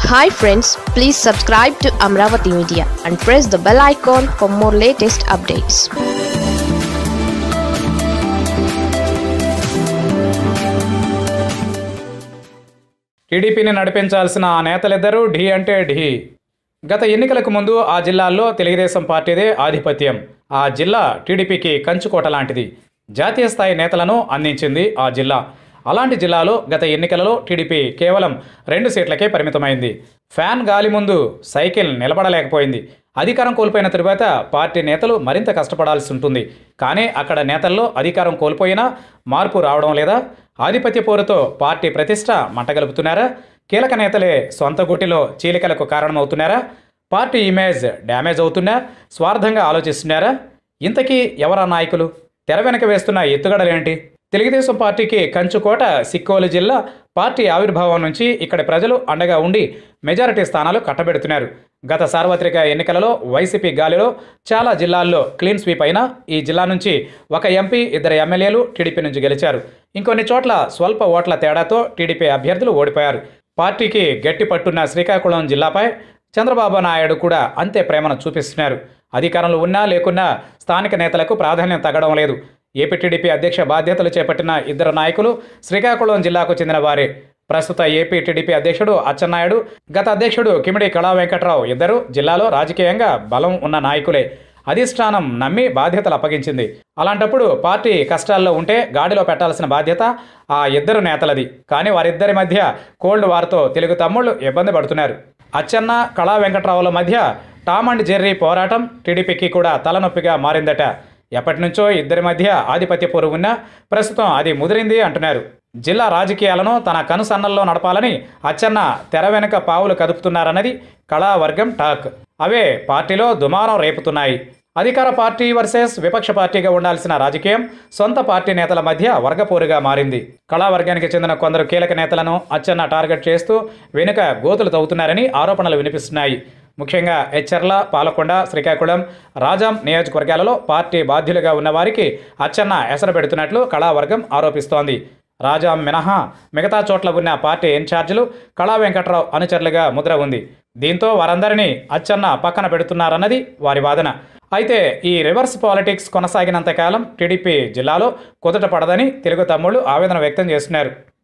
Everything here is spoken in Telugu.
hi friends please subscribe to Amaravati media and press the bell icon for more latest updates టీడీపీని నడిపించాల్సిన ఆ నేతలిద్దరూ ఢీ అంటే ఢీ గత ఎన్నికలకు ముందు ఆ జిల్లాల్లో తెలుగుదేశం పార్టీదే ఆధిపత్యం ఆ జిల్లా టీడీపీకి కంచుకోట లాంటిది జాతీయ స్థాయి నేతలను అందించింది ఆ జిల్లా అలాంటి జిల్లాలో గత ఎన్నికలలో టీడీపీ కేవలం రెండు సీట్లకే పరిమితమైంది ఫ్యాన్ గాలి ముందు సైకిల్ నిలబడలేకపోయింది అధికారం కోల్పోయిన తరువాత పార్టీ నేతలు మరింత కష్టపడాల్సి ఉంటుంది కానీ అక్కడ నేతల్లో అధికారం కోల్పోయినా మార్పు రావడం లేదా ఆధిపత్య పోరుతో పార్టీ ప్రతిష్ట మంటగలుపుతున్నారా కీలక నేతలే సొంత గుటిలో చీలికలకు కారణమవుతున్నారా పార్టీ ఇమేజ్ డ్యామేజ్ అవుతున్నా స్వార్థంగా ఆలోచిస్తున్నారా ఇంతకీ ఎవరా నాయకులు తెర వెనక వేస్తున్న ఎత్తుగడలేంటి తెలుగుదేశం పార్టీకి కంచుకోట సిక్కోలు జిల్లా పార్టీ ఆవిర్భావం నుంచి ఇక్కడి ప్రజలు అండగా ఉండి మెజారిటీ స్థానాలు కట్టబెడుతున్నారు గత సార్వత్రిక ఎన్నికలలో వైసీపీ గాలిలో చాలా జిల్లాల్లో క్లీన్ స్వీప్ అయినా ఈ జిల్లా నుంచి ఒక ఎంపీ ఇద్దరు ఎమ్మెల్యేలు టీడీపీ నుంచి గెలిచారు ఇంకొన్ని చోట్ల స్వల్ప ఓట్ల తేడాతో టీడీపీ అభ్యర్థులు ఓడిపోయారు పార్టీకి గట్టి పట్టున్న శ్రీకాకుళం జిల్లాపై చంద్రబాబు నాయుడు కూడా అంతే ప్రేమను చూపిస్తున్నారు అధికారంలో ఉన్నా లేకున్నా స్థానిక నేతలకు ప్రాధాన్యం తగ్గడం లేదు ఏపీ టీడీపీ అధ్యక్ష బాధ్యతలు చేపట్టిన ఇద్దరు నాయకులు శ్రీకాకుళం జిల్లాకు చెందిన వారే ప్రస్తుత ఏపీ టీడీపీ అధ్యక్షుడు అచ్చెన్నాయుడు గత అధ్యక్షుడు కిమిడి కళా వెంకట్రావు ఇద్దరు జిల్లాలో రాజకీయంగా బలం ఉన్న నాయకులే అధిష్టానం నమ్మి బాధ్యతలు అప్పగించింది అలాంటప్పుడు పార్టీ కష్టాల్లో ఉంటే గాడిలో పెట్టాల్సిన బాధ్యత ఆ ఇద్దరు నేతలది కానీ వారిద్దరి మధ్య కోల్డ్ వార్తో తెలుగు తమ్ముళ్ళు ఇబ్బంది పడుతున్నారు అచ్చెన్న కళా వెంకట్రావుల మధ్య టామ్ అండ్ జెర్రీ పోరాటం టీడీపీకి కూడా తలనొప్పిగా మారిందట ఎప్పటి నుంచో ఇద్దరి మధ్య ఆధిపత్య పోరు ఉన్నా ప్రస్తుతం అది ముదిరింది అంటున్నారు జిల్లా రాజకీయాలను తన కనుసన్నల్లో నడపాలని అచ్చెన్న తెర వెనుక పావులు కదుపుతున్నారన్నది కళావర్గం టాక్ అవే పార్టీలో దుమారం రేపుతున్నాయి అధికార పార్టీ వర్సెస్ విపక్ష పార్టీగా ఉండాల్సిన రాజకీయం సొంత పార్టీ నేతల మధ్య వర్గపోరుగా మారింది కళావర్గానికి చెందిన కొందరు కీలక నేతలను అచ్చెన్న టార్గెట్ చేస్తూ వెనుక గోతులు తవ్వుతున్నారని ఆరోపణలు వినిపిస్తున్నాయి ముఖ్యంగా హెచ్చర్ల పాలకొండ శ్రీకాకుళం రాజాం నియోజకవర్గాలలో పార్టీ బాధ్యులుగా ఉన్న వారికి అచ్చెన్న ఎసరు పెడుతున్నట్లు కళావర్గం ఆరోపిస్తోంది రాజాం మినహా మిగతా చోట్ల ఉన్న పార్టీ ఇన్ఛార్జీలు కళా వెంకట్రావు అనుచరులుగా ముద్ర ఉంది దీంతో వారందరినీ అచ్చెన్న పక్కన పెడుతున్నారన్నది వారి వాదన అయితే ఈ రివర్స్ పాలిటిక్స్ కొనసాగినంతకాలం టీడీపీ జిల్లాలో కుదట పడదని తెలుగు తమ్ముళ్ళు ఆవేదన వ్యక్తం చేస్తున్నారు